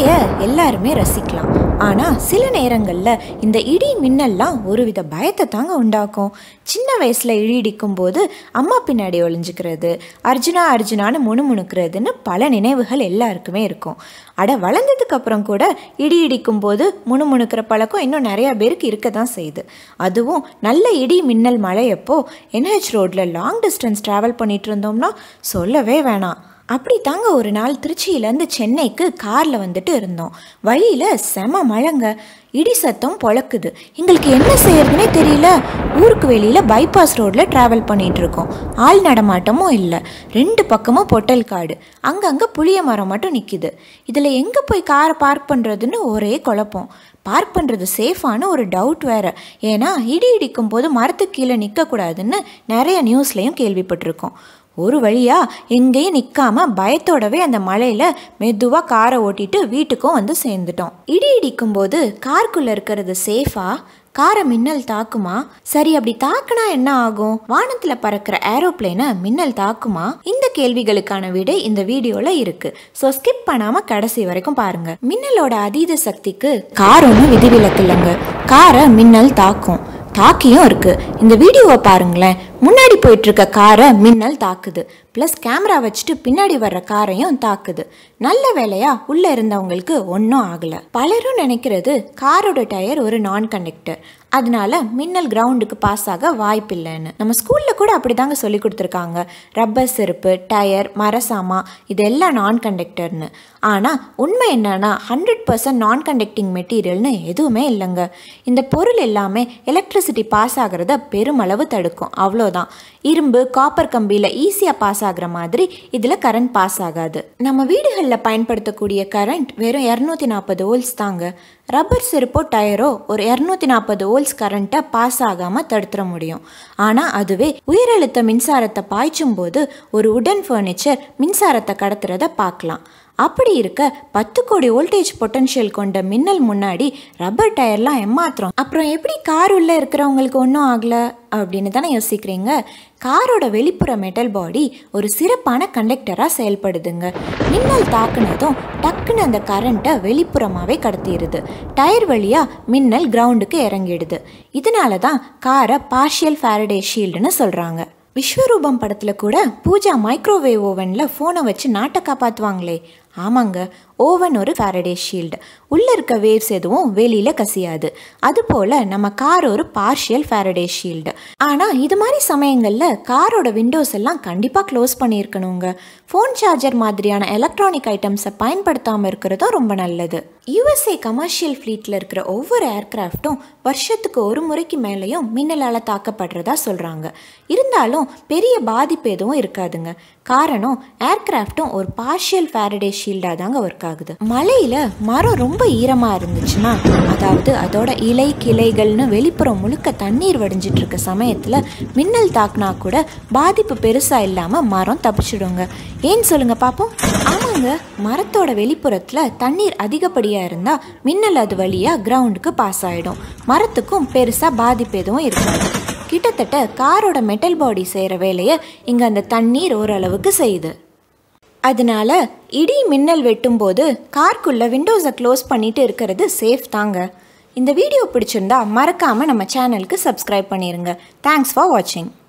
மழையை எல்லாருமே ரசிக்கலாம் ஆனால் சில நேரங்களில் இந்த இடி மின்னல்லாம் ஒருவித பயத்தை தாங்க உண்டாக்கும் சின்ன வயசில் இடி இடிக்கும் போது அம்மா பின்னாடி ஒளிஞ்சுக்கிறது அர்ஜுனா அர்ஜுனான்னு முணுமுணுக்கிறதுன்னு பல நினைவுகள் எல்லாருக்குமே இருக்கும் அட வளர்ந்ததுக்கு அப்புறம் கூட இடி இடிக்கும் போது முணுமுணுக்கிற பழக்கம் இன்னும் நிறையா பேருக்கு இருக்க தான் செய்யுது அதுவும் நல்ல இடி மின்னல் மழையப்போ என்ஹெச் ரோட்டில் லாங் டிஸ்டன்ஸ் ட்ராவல் பண்ணிட்டு இருந்தோம்னா சொல்லவே வேணாம் அப்படி தாங்க ஒரு நாள் திருச்சியிலேருந்து சென்னைக்கு காரில் வந்துட்டு இருந்தோம் வழியில் செம மழைங்க இடி சத்தம் பொழக்குது எங்களுக்கு என்ன செய்யறதுனே தெரியல ஊருக்கு வெளியில் பைபாஸ் ரோட்டில் ட்ராவல் பண்ணிட்டு இருக்கோம் ஆள் நடமாட்டமும் இல்லை ரெண்டு பக்கமும் பொட்டல் காடு அங்கங்கே புளிய மரம் மட்டும் நிற்கிது இதில் எங்கே போய் காரை பார்க் பண்ணுறதுன்னு ஒரே குழப்பம் பார்க் பண்ணுறது சேஃபான ஒரு டவுட் வேறு ஏன்னா இடி இடிக்கும் போது மரத்துக்கு கீழே நிற்கக்கூடாதுன்னு நிறைய நியூஸ்லேயும் கேள்விப்பட்டிருக்கோம் ஒரு வழியா எங்கேயும் நிற்காம பயத்தோடவே அந்த மழையில் மெதுவாக காரை ஓட்டிட்டு வீட்டுக்கும் வந்து சேர்ந்துட்டோம் இடி இடிக்கும் போது காருக்குள்ளே இருக்கிறது சேஃபா காரை மின்னல் தாக்குமா சரி அப்படி தாக்குனா என்ன ஆகும் வானத்தில் பறக்கிற ஏரோப்ளேனை மின்னல் தாக்குமா இந்த கேள்விகளுக்கான விடை இந்த வீடியோவில் இருக்கு ஸோ ஸ்கிப் பண்ணாமல் கடைசி வரைக்கும் பாருங்க மின்னலோட அதீத சக்திக்கு கார் ஒன்றும் விதிவிலக்கு இல்லைங்க காரை மின்னல் தாக்கும் தாக்கியும் இருக்கு இந்த வீடியோவை பாருங்களேன் முன்னாடி போயிட்டு இருக்க காரை மின்னல் தாக்குது ப்ளஸ் கேமரா வச்சுட்டு பின்னாடி வர்ற காரையும் தாக்குது நல்ல வேலையா உள்ள இருந்தவங்களுக்கு ஒன்றும் ஆகல பலரும் நினைக்கிறது காரோட டயர் ஒரு நான் கண்டக்டர் அதனால மின்னல் கிரவுண்டுக்கு பாஸ் ஆக வாய்ப்பில்லைன்னு நம்ம ஸ்கூல்ல கூட அப்படிதாங்க சொல்லி கொடுத்துருக்காங்க ரப்பர் செருப்பு டயர் மரசாமா இதெல்லாம் நான் கண்டக்டர்னு ஆனால் உண்மை என்னன்னா ஹண்ட்ரட் பர்சன்ட் நான் கண்டக்டிங் மெட்டீரியல்னு எதுவுமே இல்லைங்க இந்த பொருள் எல்லாமே எலக்ட்ரிசிட்டி பாஸ் ஆகிறத பெருமளவு தடுக்கும் அவ்வளோதான் இரும்பு காப்பர் கம்பியில் ஈஸியாக பாஸ் ஆகுற மாதிரி இதில் கரண்ட் பாஸ் ஆகாது நம்ம வீடுகளில் பயன்படுத்தக்கூடிய கரண்ட் வெறும் இரநூத்தி நாற்பது ஓல்ஸ் தாங்க ரப்பர் செருப்போ டயரோ ஒரு இரநூத்தி நாற்பது ஓல்ஸ் கரண்ட்டை பாஸ் ஆகாமல் தடுத்துட முடியும் ஆனால் அதுவே உயரழுத்த மின்சாரத்தை பாய்ச்சும் போது ஒரு உடன் ஃபர்னிச்சர் மின்சாரத்தை கடத்துறத பார்க்கலாம் அப்படி இருக்க பத்து கோடி வோல்டேஜ் பொட்டன்ஷியல் கொண்ட மின்னல் முன்னாடி ரப்பர் டயர்லாம் ஏமாத்திரம் அப்புறம் எப்படி கார் உள்ளே இருக்கிறவங்களுக்கு ஒன்றும் ஆகல அப்படின்னு தானே யோசிக்கிறீங்க காரோட வெளிப்புற மெட்டல் பாடி ஒரு சிறப்பான கண்டக்டராக செயல்படுதுங்க மின்னல் தாக்குனதும் டக்குன்னு அந்த கரண்ட்டை வெளிப்புறமாகவே கடத்திடுது டயர் வழியாக மின்னல் கிரவுண்டுக்கு இறங்கிடுது இதனால தான் காரை பார்ஷியல் ஃபேரடே ஷீல்டுன்னு சொல்கிறாங்க விஸ்வரூபம் படத்தில் கூட பூஜா மைக்ரோவேவ் ஓவனில் ஃபோனை வச்சு நாட்டை காப்பாற்றுவாங்களே ஆமாங்க ஓவன் ஒரு ஃபேரடே ஷீல்டு உள்ளே இருக்க வேவ்ஸ் எதுவும் வெளியில் கசியாது அதுபோல் நம்ம கார் ஒரு பார்ஷியல் ஃபேரடே ஷீல்டு ஆனால் இது மாதிரி சமயங்களில் காரோட விண்டோஸ் எல்லாம் கண்டிப்பாக க்ளோஸ் பண்ணியிருக்கணுங்க ஃபோன் சார்ஜர் மாதிரியான எலக்ட்ரானிக் ஐட்டம்ஸை பயன்படுத்தாமல் இருக்கிறதும் ரொம்ப நல்லது யூஎஸ்ஏ கமர்ஷியல் ஃப்ளீட்டில் இருக்கிற ஒவ்வொரு ஏர்க்ராஃப்ட்டும் வருஷத்துக்கு ஒரு முறைக்கு மேலேயும் மின்னலால் தாக்கப்படுறதா சொல்கிறாங்க இருந்தாலும் பெரிய பாதிப்பு எதுவும் இருக்காதுங்க காரணம் ஏர்க்ராஃப்ட்டும் ஒரு பார்ஷியல் ஃபேரடே ஷீல்டாக தாங்க ஒர்க் ஆகுது மலையில் மரம் ரொம்ப ஈரமாக இருந்துச்சுன்னா அதாவது அதோட இலை கிளைகள்னு வெளிப்புறம் முழுக்க தண்ணீர் வடிஞ்சிட்டு இருக்க சமயத்தில் மின்னல் தாக்குனா கூட பாதிப்பு பெருசாக இல்லாமல் மரம் தப்பிச்சிடுங்க ஏன்னு சொல்லுங்க பார்ப்போம் ஆமாங்க மரத்தோட வெளிப்புறத்தில் தண்ணீர் அதிகப்படியாக இருந்தால் மின்னல் அது வழியாக கிரவுண்டுக்கு பாஸ் ஆகிடும் மரத்துக்கும் பெருசாக பாதிப்பு எதுவும் இருக்காது கிட்டத்தட்ட காரோட மெட்டல் பாடி செய்கிற வேலையை இங்கே அந்த தண்ணீர் ஓரளவுக்கு செய்யுது அதனால இடி மின்னல் வெட்டும்போது கார்க்குள்ள விண்டோஸை க்ளோஸ் பண்ணிட்டு இருக்கிறது சேஃப் தாங்க இந்த வீடியோ பிடிச்சிருந்தா மறக்காமல் நம்ம சேனலுக்கு சப்ஸ்கிரைப் பண்ணிடுங்க தேங்க்ஸ் ஃபார் வாட்சிங்